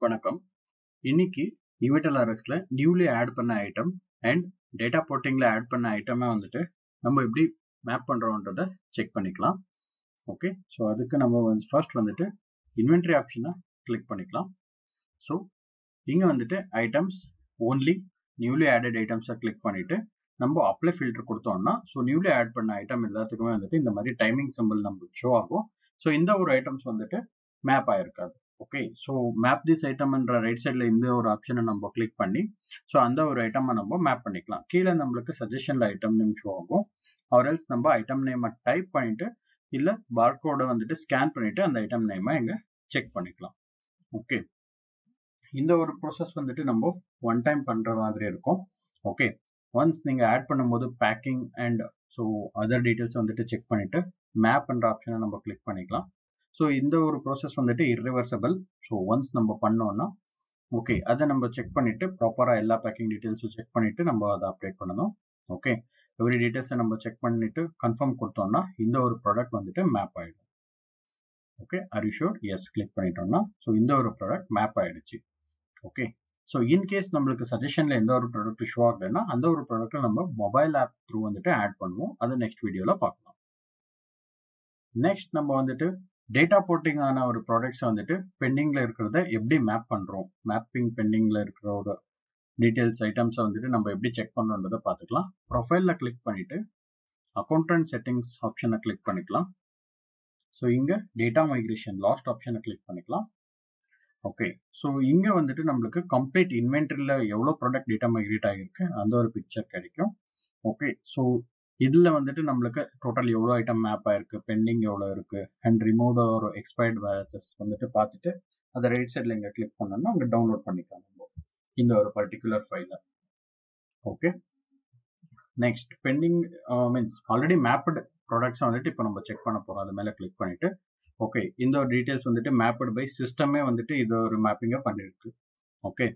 வணக்கம் இன்னைக்கு இவிட்டல் ஆர்எக்ஸில் நியூலி ஆட் பண்ண ஐட்டம் அண்ட் டேட்டா போர்ட்டிங்கில் ஆட் பண்ண ஐட்டமே வந்துட்டு நம்ம எப்படி மேப் பண்ணுறோன்றதை செக் பண்ணிக்கலாம் ஓகே ஸோ அதுக்கு நம்ம வந்து ஃபர்ஸ்ட் வந்துட்டு இன்வென்ட்ரி ஆப்ஷனை கிளிக் பண்ணிக்கலாம் ஸோ இங்கே வந்துட்டு ஐட்டம்ஸ் ஓன்லி நியூலி ஆடட் ஐட்டம்ஸை கிளிக் பண்ணிவிட்டு நம்ம அப்ளை ஃபில்டர் கொடுத்தோம்னா ஸோ நியூலி ஆட் பண்ண ஐட்டம் எல்லாத்துக்குமே வந்துட்டு இந்த மாதிரி டைமிங் சிம்பிள் நம்மளுக்கு ஷோ ஆகும் ஸோ இந்த ஒரு ஐட்டம்ஸ் வந்துட்டு மேப் ஆயிருக்காது ஓகே ஸோ மேப் திஸ் ஐட்டம்ன்ற ரைட் சைடில் இந்த ஒரு ஆப்ஷனை நம்ம கிளிக் பண்ணி ஸோ அந்த ஒரு ஐட்டமை நம்ம மேப் பண்ணிக்கலாம் கீழே நம்மளுக்கு சஜஷனில் ஐட்டம் நேம் ஷோ ஆகும் ஆர்எல்ஸ் நம்ம ஐட்டம் நேமை டைப் பண்ணிட்டு இல்லை பார்கோடை வந்துட்டு ஸ்கேன் பண்ணிட்டு அந்த ஐட்டம் நேமை இங்கே செக் பண்ணிக்கலாம் ஓகே இந்த ஒரு ப்ரோசஸ் வந்துட்டு நம்ம ஒன் டைம் பண்ணுற மாதிரி இருக்கும் ஓகே ஒன்ஸ் நீங்கள் ஆட் பண்ணும்போது packing and so other details வந்துட்டு செக் பண்ணிவிட்டு மேப்ன்ற ஆப்ஷனை நம்ம கிளிக் பண்ணிக்கலாம் ஸோ இந்த ஒரு ப்ராசஸ் வந்துட்டு இர்ரிவர்சபிள் ஸோ ஒன்ஸ் நம்ம பண்ணோன்னா ஓகே அதை நம்ம செக் பண்ணிவிட்டு ப்ராப்பராக எல்லா பேக்கிங் டீட்டெயில்ஸும் செக் பண்ணிவிட்டு நம்ம அதை அப்டேட் பண்ணணும் ஓகே எவ்ரி டீட்டெயில்ஸை நம்ம செக் பண்ணிவிட்டு கன்ஃபார்ம் கொடுத்தோம்னா இந்த ஒரு ப்ராடக்ட் வந்துட்டு மேப் ஆகிடும் ஓகே அரிஷோர் எஸ் கிளிக் பண்ணிட்டோம்னா ஸோ இந்த ஒரு ப்ராடக்ட் மேப் ஆகிடுச்சு ஓகே ஸோ இன்கேஸ் நம்மளுக்கு சஜஷனில் எந்த ஒரு ப்ராடக்ட் ஷோ ஆகலைன்னா அந்த ஒரு ப்ராடக்ட்டை நம்ம மொபைல் ஆப் த்ரூ வந்துட்டு ஆட் பண்ணுவோம் அதை நெக்ஸ்ட் வீடியோவில் பார்க்கலாம் நெக்ஸ்ட் நம்ம வந்துட்டு டேட்டா போர்ட்டிங்கான ஒரு ப்ராடக்ட்ஸை வந்துட்டு பெண்டிங்கில் இருக்கிறத எப்படி மேப் பண்ணுறோம் மேப்பிங் பெண்டிங்கில் இருக்கிற ஒரு டீட்டெயில்ஸ் ஐட்டம்ஸை வந்துட்டு நம்ம எப்படி செக் பண்ணுறோன்றதை பார்த்துக்கலாம் ப்ரொஃபைலில் கிளிக் பண்ணிவிட்டு அக்கௌண்டன்ட் செட்டிங்ஸ் ஆப்ஷனை கிளிக் பண்ணிக்கலாம் ஸோ இங்கே டேட்டா மைக்ரேஷன் லாஸ்ட் ஆப்ஷனை கிளிக் பண்ணிக்கலாம் ஓகே ஸோ இங்கே வந்துட்டு நம்மளுக்கு கம்ப்ளீட் இன்வென்ட்ரியில் எவ்வளோ ப்ராடக்ட் டேட்டா மைக்ரேட் ஆகிருக்கு அந்த ஒரு பிக்சர் கிடைக்கும் ஓகே ஸோ இதில் வந்துட்டு நம்மளுக்கு டோட்டல் எவ்வளோ ஐட்டம் மேப் ஆயிருக்கு பெண்டிங் எவ்வளோ இருக்கு அண்ட் ரிமூவ் ஒரு எக்ஸ்பயர்ட் வேச்சஸ் வந்துட்டு பார்த்துட்டு அதை ரைட் சைடில் இங்கே கிளிக் பண்ணோம்னா அங்கே டவுன்லோட் பண்ணிக்கலாம் நம்ம இந்த ஒரு பர்டிகுலர் ஃபைலை okay next pending means already mapped ப்ராடக்ட்ஸை வந்துட்டு இப்போ நம்ம செக் பண்ண போகிறோம் அது மேலே கிளிக் பண்ணிட்டு ஓகே இந்த ஒரு டீட்டெயில்ஸ் வந்துட்டு மேப்டு பை சிஸ்டமே வந்துட்டு இது ஒரு மேப்பிங்கை பண்ணியிருக்கு ஓகே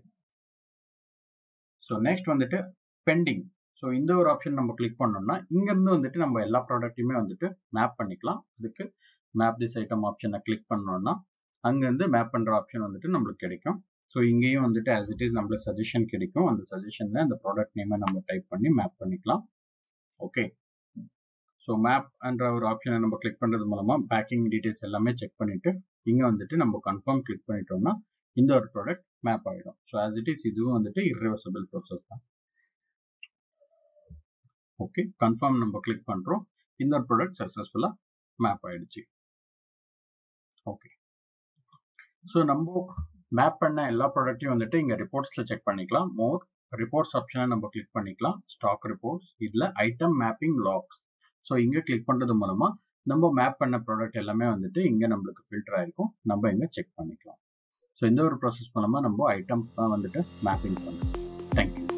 ஸோ நெக்ஸ்ட் வந்துட்டு பெண்டிங் ஸோ இந்த ஒரு ஆப்ஷன் நம்ம கிளிக் பண்ணோம்னா இங்கேருந்து வந்துட்டு நம்ம எல்லா ப்ராடக்ட்டையுமே வந்துட்டு மேப் பண்ணிக்கலாம் அதுக்கு மேப் திஸ் ஐட்டம் ஆப்ஷனை கிளிக் பண்ணோம்னா அங்கேருந்து மேப் பண்ணுற ஆப்ஷன் வந்துட்டு நம்மளுக்கு கிடைக்கும் ஸோ இங்கேயும் வந்துட்டு ஆஸ் இட் இஸ் நம்மளுக்கு சஜஷன் கிடைக்கும் அந்த சஜஷனில் அந்த ப்ராடக்ட் நேமை நம்ம டைப் பண்ணி மேப் பண்ணிக்கலாம் ஓகே ஸோ மேப் என்ற ஒரு ஆப்ஷனை நம்ம கிளிக் பண்ணுறது மூலமாக பேக்கிங் டீட்டெயில்ஸ் எல்லாமே செக் பண்ணிவிட்டு இங்கே வந்துட்டு நம்ம கன்ஃபார்ம் கிளிக் பண்ணிட்டோம்னா இந்த ஒரு ப்ராடக்ட் மேப் ஆகிடும் ஸோ ஆஸ் இட் இஸ் இதுவும் வந்துட்டு இர்ரிவர்சபிள் ப்ரோசஸ் தான் ஓகே கன்ஃபார்ம் நம்ம கிளிக் பண்ணுறோம் இந்த ஒரு ப்ராடக்ட் சக்ஸஸ்ஃபுல்லாக மேப் ஆகிடுச்சு ஓகே ஸோ நம்ம மேப் பண்ண எல்லா ப்ராடக்ட்டையும் வந்துட்டு இங்கே ரிப்போர்ட்ஸில் செக் பண்ணிக்கலாம் மோர் ரிப்போர்ட்ஸ் ஆப்ஷனை நம்ம கிளிக் பண்ணிக்கலாம் ஸ்டாக் ரிப்போர்ட்ஸ் இதில் ஐட்டம் மேப்பிங் லாக்ஸ் ஸோ இங்கே கிளிக் பண்ணுறது மூலமாக நம்ம மேப் பண்ண ப்ராடக்ட் எல்லாமே வந்துட்டு இங்கே நம்மளுக்கு ஃபில்டர் ஆகிருக்கும் நம்ம இங்கே செக் பண்ணிக்கலாம் ஸோ இந்த ஒரு ப்ராசஸ் மூலமாக நம்ம ஐட்டம் வந்துட்டு மேப்பிங் பண்ணுறோம் தேங்க்யூ